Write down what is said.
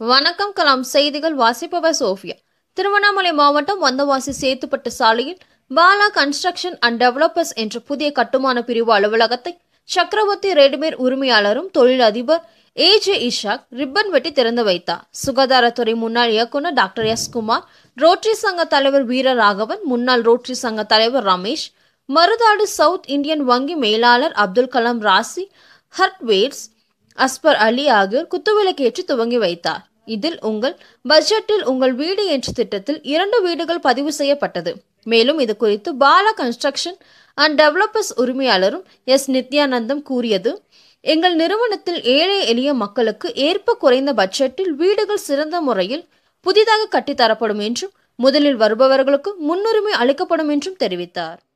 வணக்கம் கலாம் செய்திகள் வாசிப்பவர் சோஃபியா திருவண்ணாமலை மாவட்டம் வந்தவாசி சேத்துப்பட்டு சாலையில் பாலா கன்ஸ்ட்ரக்ஷன் அண்ட் டெவலப்பர்ஸ் என்ற புதிய கட்டுமான பிரிவு அலுவலகத்தை சக்கரவர்த்தி ரெடிமேட் உரிமையாளரும் தொழிலதிபர் ஏ ஜே இஷாக் ரிப்பன் வெட்டி திறந்து வைத்தார் சுகாதாரத்துறை முன்னாள் இயக்குநர் டாக்டர் எஸ் குமார் ரோட்டரி சங்க தலைவர் வீரராகவன் முன்னாள் ரோட்டரி சங்க தலைவர் ரமேஷ் மருதாடு சவுத் இந்தியன் வங்கி மேலாளர் அப்துல் கலாம் ராசி ஹர்ட்வேட்ஸ் அஸ்பர் அலி ஆகியோர் குத்துவிளக்கேற்றி துவங்கி வைத்தார் இதில் உங்கள் பட்ஜெட்டில் உங்கள் வீடு என்ற திட்டத்தில் இரண்டு வீடுகள் பதிவு செய்யப்பட்டது மேலும் இது குறித்து பாலா கன்ஸ்ட்ரக்ஷன் அண்ட் டெவலப்பர்ஸ் உரிமையாளரும் எஸ் நித்யானந்தம் கூறியது எங்கள் நிறுவனத்தில் ஏழை எளிய மக்களுக்கு ஏற்ப குறைந்த பட்ஜெட்டில் வீடுகள் சிறந்த முறையில் புதிதாக கட்டித்தரப்படும் என்றும் முதலில் வருபவர்களுக்கு முன்னுரிமை அளிக்கப்படும் என்றும் தெரிவித்தார்